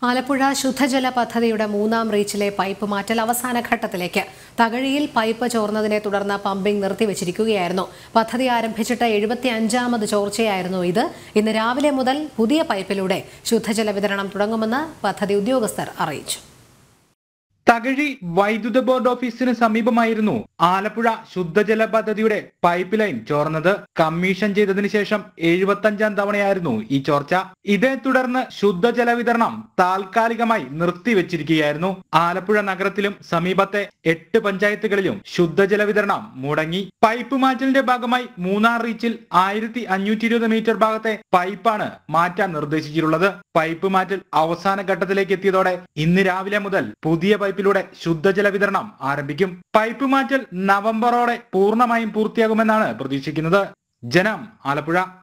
ആലപ്പുഴ ശുദ്ധജല പദ്ധതിയുടെ മൂന്നാം റീച്ചിലെ പൈപ്പ് മാറ്റൽ അവസാന ഘട്ടത്തിലേക്ക് തകഴിയിൽ പൈപ്പ് ചോർന്നതിനെ തുടർന്ന് പമ്പിംഗ് നിർത്തിവച്ചിരിക്കുകയായിരുന്നു പദ്ധതി ആരംഭിച്ചിട്ട് എഴുപത്തി അഞ്ചാമത് ചോർച്ചയായിരുന്നു ഇത് ഇന്ന് രാവിലെ മുതൽ പുതിയ പൈപ്പിലൂടെ ശുദ്ധജല വിതരണം തുടങ്ങുമെന്ന് പദ്ധതി ഉദ്യോഗസ്ഥർ അറിയിച്ചു തകഴി വൈദ്യുത ബോർഡ് ഓഫീസിന് സമീപമായിരുന്നു ആലപ്പുഴ ശുദ്ധജല പദ്ധതിയുടെ പൈപ്പ് ലൈൻ ചോർന്നത് കമ്മീഷൻ ചെയ്തതിനു ശേഷം എഴുപത്തഞ്ചാം തവണയായിരുന്നു ഈ ചോർച്ച ഇതേ തുടർന്ന് ശുദ്ധജല വിതരണം താൽക്കാലികമായി നിർത്തിവെച്ചിരിക്കുകയായിരുന്നു ആലപ്പുഴ നഗരത്തിലും സമീപത്തെ എട്ട് പഞ്ചായത്തുകളിലും ശുദ്ധജല വിതരണം മുടങ്ങി പൈപ്പ് മാറ്റലിന്റെ ഭാഗമായി മൂന്നാർ റീച്ചിൽ ആയിരത്തി അഞ്ഞൂറ്റി ഇരുപത് മീറ്റർ ഭാഗത്തെ പൈപ്പാണ് മാറ്റാൻ നിർദ്ദേശിച്ചിട്ടുള്ളത് പൈപ്പ് മാറ്റൽ അവസാന ഘട്ടത്തിലേക്ക് എത്തിയതോടെ ഇന്ന് രാവിലെ മുതൽ പുതിയ പൈപ്പിലൂടെ ശുദ്ധജല വിതരണം ആരംഭിക്കും പൈപ്പ് മാറ്റൽ നവംബറോടെ പൂർണ്ണമായും പൂർത്തിയാകുമെന്നാണ് പ്രതീക്ഷിക്കുന്നത് ജനം ആലപ്പുഴ